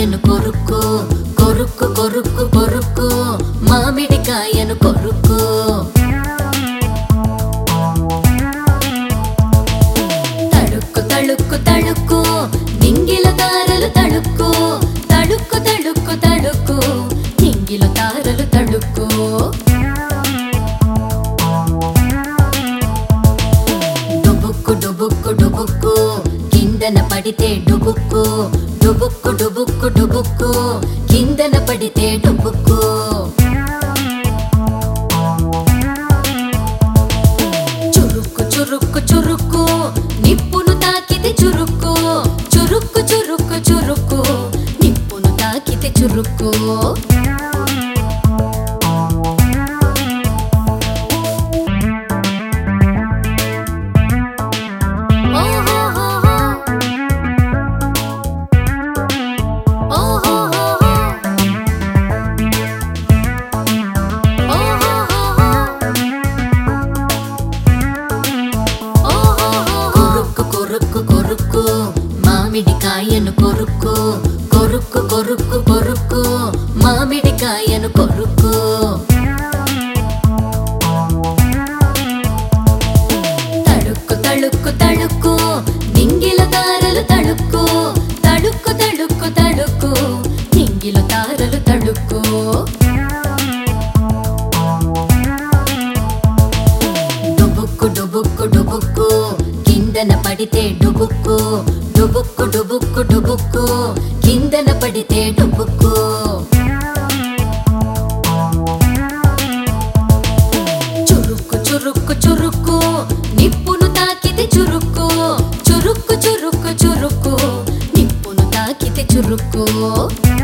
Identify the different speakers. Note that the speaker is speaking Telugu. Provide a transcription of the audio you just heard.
Speaker 1: మామిడికాయను కొరుకు కొరుకు కొరుకు కొరుకు మామిడికాయను కొరుకు తడుక్కు తడుక్కు తడుక్కు నింగిల తారలు తడుక్కు తడుక్కు తడుక్కు తడుక్కు నింగిల తారలు తడుక్కు డుబుక్కు డుబుక్కు డుబుక్కు కిందన పడితే డుబుక్కు డుబుక్కు డుబుక్కు డుబుక్కు కిందన పడితే డుబుక్కు చురుక్కు చురుక్కు చురుక్కు నిప్పును తాకితే చురుక్కు చురుక్కు చురుక్కు చురుక్కు నిప్పును తాకితే చురుక్కు ఓహోహోహో. ఓహోహోహో. కొరుక్కు కొరుక్కు కొరుక్కు మామిడికాయను కొరుక్కు కొరుక్కు కొరుక్కు కొరుక్కు మామిడికాయను కొరుక్కు తడుక్కు తడుక్కు తడుక్కు నింగిల తారలు తడుక్కు తడుక్కు తడుక్కు తడుక్కు నింగిల తారలు తడుక్కు డుబుక్కు డుబుక్కు డుబుక్కు కిందన పడితే డుబుక్కు డుబుక్కు డుబుక్కు డుబుక్కు కిందన పడితే డుబుక్కు చురుక్కు చురుక్కు చురుక్కు నిప్పును తాకితే చురుక్కు చురుక్కు చురుక్కు చురుక్కు నిప్పును తాకితే చురుక్కు